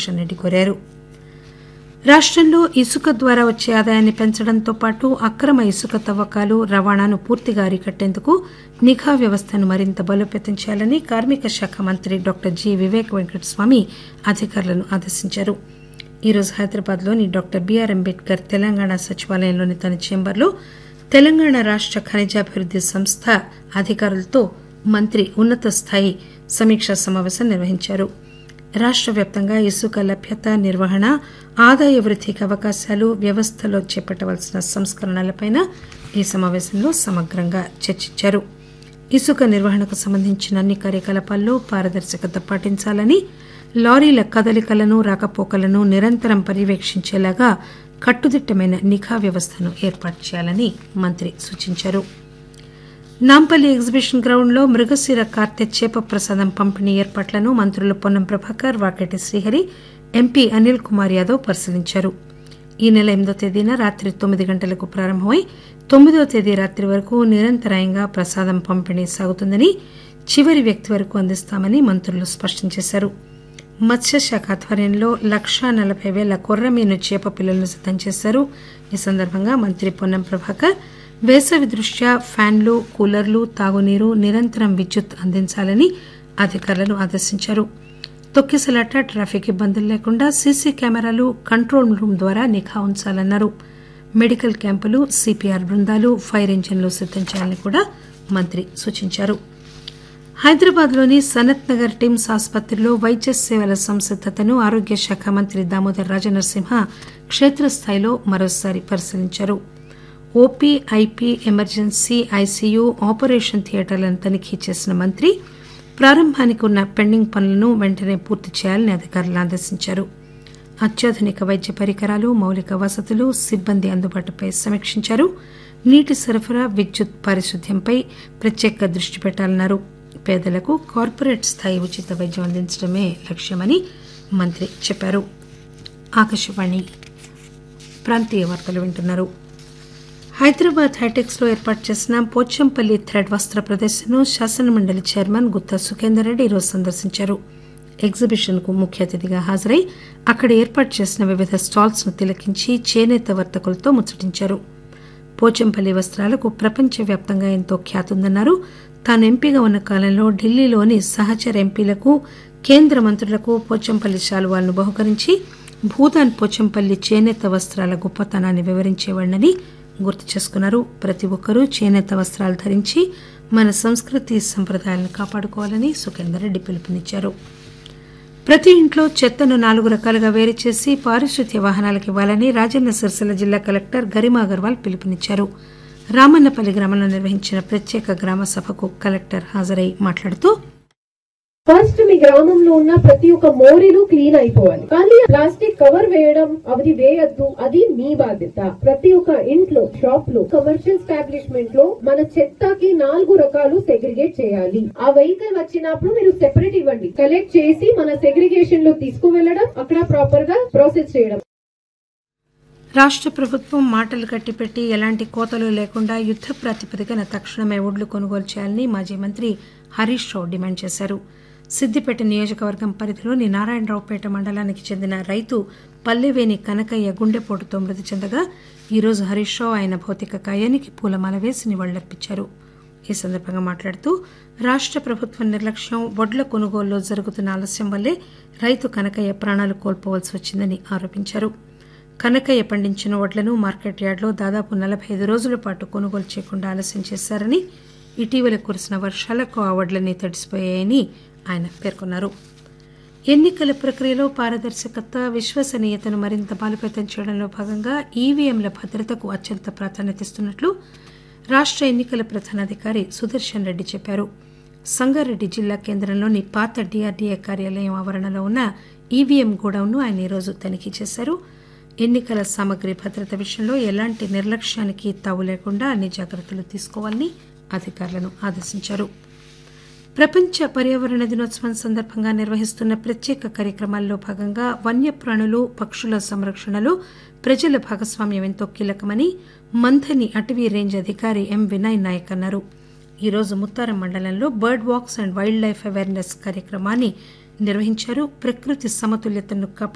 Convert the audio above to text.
సుదర్శన్ రెడ్డి కోరారు రాష్టంలో ఇసుక ద్వారా వచ్చే ఆదాయాన్ని పెంచడంతో పాటు అక్రమ ఇసుక తవ్వకాలు రవాణాను పూర్తిగా అరికట్టేందుకు నిఘా వ్యవస్థను మరింత బలోపేతం చేయాలని కార్మిక శాఖ మంత్రి డాక్టర్ జి వివేక్ వెంకటస్వామి అధికారులను ఆదేశించారు ఈరోజు హైదరాబాద్లోని డాక్టర్ బిఆర్ అంబేద్కర్ తెలంగాణ సచివాలయంలోని తన చేంబర్లో తెలంగాణ రాష్ట ఖనిజాభివృద్ది సంస్థ అధికారులతో మంత్రి ఉన్నత స్థాయి సమీక్షా సమావేశం నిర్వహించారు రాష్ట వ్యాప్తంగా ఇసుక లభ్యత నిర్వహణ ఆదాయ వృద్దికి అవకాశాలు వ్యవస్థలో చేపట్టవలసిన సంస్కరణలపై ఈ సమావేశంలో సమగ్రంగా చర్చించారు ఇసుక నిర్వహణకు సంబంధించిన అన్ని కార్యకలాపాల్లో పారదర్శకత పాటించాలని లారీల కదలికలను రాకపోకలను నిరంతరం పర్యవేక్షించేలాగా కట్టుదిట్టమైన నిఘా వ్యవస్థను ఏర్పాటు చేయాలని మంత్రి సూచించారు నాంపల్లి ఎగ్జిబిషన్ గ్రౌండ్లో మృగశిర కార్తె చేప ప్రసాదం పంపిణీ ఏర్పాట్లను మంత్రులు పొన్నం ప్రభాకర్ వాకేటి శ్రీహరి ఎంపీ అనిల్ కుమార్ యాదవ్ పరిశీలించారు ఈ నెల ఎనిమిదో తేదీన రాత్రి తొమ్మిది గంటలకు ప్రారంభమై తొమ్మిదో తేదీ రాత్రి వరకు నిరంతరాయంగా ప్రసాదం పంపిణీ సాగుతుందని చివరి వ్యక్తి వరకు అందిస్తామని మంత్రులు స్పష్టం చేశారు మత్స్యశాఖ ఆధ్వర్యంలో లక్షా నలభై పేల కొర్రమీను చేప పిల్లలను సిద్దం చేశారు ఈ సందర్భంగా మంత్రి పొన్నం ప్రభాకర్ వేసవి దృష్ట్యా ఫ్యాన్లు కూలర్లు తాగునీరు నిరంతరం విద్యుత్ అందించాలని అధికారులను ఆదేశించారు తొక్కిసలాట ట్రాఫిక్ ఇబ్బందులు లేకుండా సీసీ కెమెరాలు కంట్రోల్ రూమ్ ద్వారా నిఘా ఉంచాలన్నారు మెడికల్ క్యాంపులు సిపిఆర్ బృందాలు ఫైర్ ఇంజిన్లు సిద్దం చేయాలని కూడా మంత్రి సూచించారు హైదరాబాద్లోని సనత్ నగర్ టిమ్స్ ఆసుపత్రిలో వైద్య సేవల సంసిద్దతను ఆరోగ్య శాఖ మంత్రి దామోదర్ రాజనరసింహ క్షేత్రస్థాయిలో మరోసారి పరిశీలించారు OP IP emergency ICU operation థియేటర్లను తనిఖీ చేసిన మంత్రి ప్రారంభానికి ఉన్న పెండింగ్ పనులను వెంటనే పూర్తి చేయాలని అధికారులను ఆదేశించారు అత్యాధునిక వైద్య పరికరాలు మౌలిక వసతులు సిబ్బంది అందుబాటుపై సమీక్షించారు నీటి సరఫరా విద్యుత్ పారిశుద్ధ్యంపై ప్రత్యేక దృష్టి పెట్టాలన్నారు పేదలకు కార్పొరేట్ స్థాయి ఉచిత వైద్యం అందించడమే లక్ష్యమని మంత్రి చెప్పారు ఆకాశవాణి ప్రాంతీయ వార్తలు వింటున్నారు హైదరాబాద్ హైటెక్స్ లో ఏర్పాటు చేసిన పోచంపల్లి థ్రెడ్ వస్త్ర ప్రదర్శనను శాసనమండలి చైర్మన్ గుత్తా సుఖేందర్ రెడ్డి ఈరోజు సందర్శించారు ఎగ్జిబిషన్ కు ముఖ్య అతిథిగా హాజరై అక్కడ ఏర్పాటు చేసిన వివిధ స్టాల్స్ ను తిలకించి చేనేత వర్తకులతో ముచ్చటించారు పోచంపల్లి వస్త్రాలకు ప్రపంచవ్యాప్తంగా ఎంతో ఖ్యాతి ఉందన్నారు తాను ఎంపీగా ఉన్న కాలంలో ఢిల్లీలోని సహచర ఎంపీలకు కేంద్ర మంత్రులకు పోచంపల్లి శాలువాలను బహుకరించి భూదాన్ పోచంపల్లి చేనేత వస్త్రాల గొప్పతనాన్ని వివరించేవాడినని గుర్తు చేసుకున్నారు ప్రతి ఒక్కరూ చేనేత వస్త్రాలు ధరించి మన సంస్కృతి సంప్రదాయాలను కాపాడుకోవాలని సుఖేందర్ రెడ్డి పిలుపునిచ్చారు ప్రతి ఇంట్లో చెత్తను నాలుగు రకాలుగా వేరు చేసి పారిశుద్ధ్య వాహనాలకు ఇవ్వాలని రాజన్న సిరిసిల్ల జిల్లా కలెక్టర్ గరిమా అగర్వాల్ పిలుపునిచ్చారు రామన్నపల్లి గ్రామంలో నిర్వహించిన ప్రత్యేక గ్రామ సభకు కలెక్టర్ హాజరై మాట్లాడుతూ ఫస్ట్ మీ గ్రామంలో ఉన్న ప్రతి ఒక్క మోరీలు క్లీన్ అయిపోవాలి కానీ ప్లాస్టిక్ కవర్ వేయడం అది వేయద్దు అది మీ బాధ్యత ప్రతి ఒక్క ఇంట్లో షాప్ లో కమర్షియల్ స్టాబ్లిష్మెంట్ లో మన చెత్తకి నాలుగు రకాలు సెగ్రిగేట్ చేయాలి ఆ వెహికల్ వచ్చినప్పుడు మీరు సెపరేట్ ఇవ్వండి కలెక్ట్ చేసి మన సెగ్రిగేషన్ లో తీసుకువెళ్ళడం అక్కడ ప్రాపర్ గా ప్రాసెస్ చేయడం రాష్ట్ర ప్రభుత్వం మాటలు కట్టిపెట్టి ఎలాంటి కోతలు లేకుండా యుద్ద ప్రాతిపదికన తక్షణమే ఒడ్లు కొనుగోలు చేయాలని మాజీ మంత్రి హరీష్ రావు డిమాండ్ చేశారు సిద్దిపేట నియోజకవర్గం పరిధిలోని నారాయణరావుపేట మండలానికి చెందిన రైతు పల్లెవేని కనకయ్య గుండెపోటుతో మృతి చెందగా ఈరోజు హరీష్ రావు ఆయన భౌతిక కాయానికి పూలమాల వేసి నివాళులర్పించారు ఈ సందర్భంగా మాట్లాడుతూ రాష్ట్ర ప్రభుత్వం నిర్లక్ష్యం వడ్ల కొనుగోలులో జరుగుతున్న ఆలస్యం వల్లే రైతు కనకయ్య ప్రాణాలు కోల్పోవలసి వచ్చిందని ఆరోపించారు కనకయ్య పండించిన వడ్లను మార్కెట్ యార్డులో దాదాపు నలభై ఐదు రోజుల పాటు కొనుగోలు చేయకుండా ఆలస్యం చేశారని ఇటీవల కురిసిన వర్షాలకు ఆ వడ్లన్నీ తడిసిపోయాయని ఆయన పేర్కొన్నారు ఎన్నికల ప్రక్రియలో పారదర్శకత విశ్వసనీయతను మరింత బలోపేతం చేయడంలో భాగంగా ఈవీఎంల భద్రతకు అత్యంత ప్రాధాన్యత ఇస్తున్నట్లు రాష్ట్ర ఎన్నికల ప్రధానాధికారి సుదర్శన్ రెడ్డి చెప్పారు సంగారెడ్డి జిల్లా కేంద్రంలోని పాత డిఆర్డీఏ కార్యాలయం ఆవరణలో ఉన్న ఈవీఎం గోడౌన్ను ఆయన ఈరోజు తనిఖీ చేశారు ఎన్నికల సామగ్రి భద్రత విషయంలో ఎలాంటి నిర్లక్ష్యానికి తావు లేకుండా అన్ని జాగ్రత్తలు తీసుకోవాలని అధికారులను ఆదేశించారు ప్రపంచ పర్యావరణ దినోత్సవం సందర్భంగా నిర్వహిస్తున్న ప్రత్యేక కార్యక్రమాల్లో భాగంగా వన్యప్రాణులు పక్షుల సంరక్షణలో ప్రజల భాగస్వామ్యం ఎంతో కీలకమని మంథని అటవీ రేంజ్ అధికారి ఎం వినయ్ నాయక్ అన్నారు ఈరోజు ముత్తారం మండలంలో bird walks and wildlife awareness కార్యక్రమాన్ని నిర్వహించారు ప్రకృతి సమతుల్యతను